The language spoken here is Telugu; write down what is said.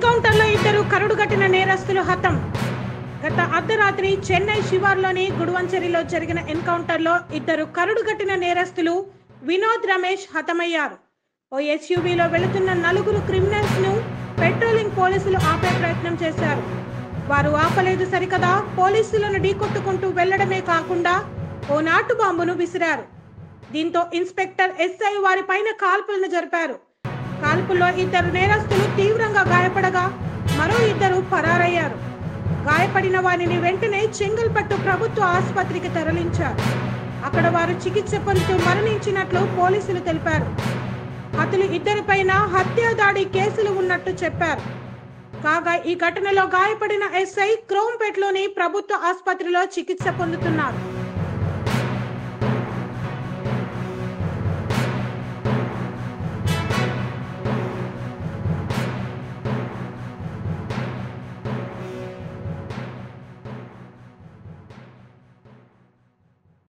ఎన్కౌంటర్లో ఇద్దరు కరుడుగట్టిన నేరస్తులు హతం గత అర్ధరాత్రి చెన్నై శివార్లోని గుడువంచరిలో జరిగిన ఎన్కౌంటర్లో ఇద్దరు కరుడుగట్టిన నేరస్తులు వినోద్ రమేష్ హతమయ్యారు ఓ ఎస్యూవీలో వెళుతున్న నలుగురు క్రిమినల్స్ ను పెట్రోలింగ్ పోలీసులు ఆపే ప్రయత్నం చేశారు వారు ఆపలేదు సరికదా పోలీసులను ఢీకొట్టుకుంటూ వెళ్లడమే కాకుండా ఓ నాటు బాంబును విసిరారు దీంతో ఇన్స్పెక్టర్ ఎస్ఐ వారిపైన కాల్పులను జరిపారు కాల్పుల్లో ఇద్దరు నేరస్తులు తీవ్రంగా గాయపడగా మరో ఇద్దరు పరారయ్యారు గాయపడిన వారిని వెంటనే చెంగల్పట్టు ప్రభుత్వ ఆసుపత్రికి తరలించారు అక్కడ వారు చికిత్స పొందుతూ మరణించినట్లు పోలీసులు తెలిపారు అతను ఇద్దరిపైన హత్యా దాడి కేసులు ఉన్నట్టు చెప్పారు కాగా ఈ ఘటనలో గాయపడిన ఎస్ఐ క్రోంపేట్లోని ప్రభుత్వ ఆసుపత్రిలో చికిత్స పొందుతున్నారు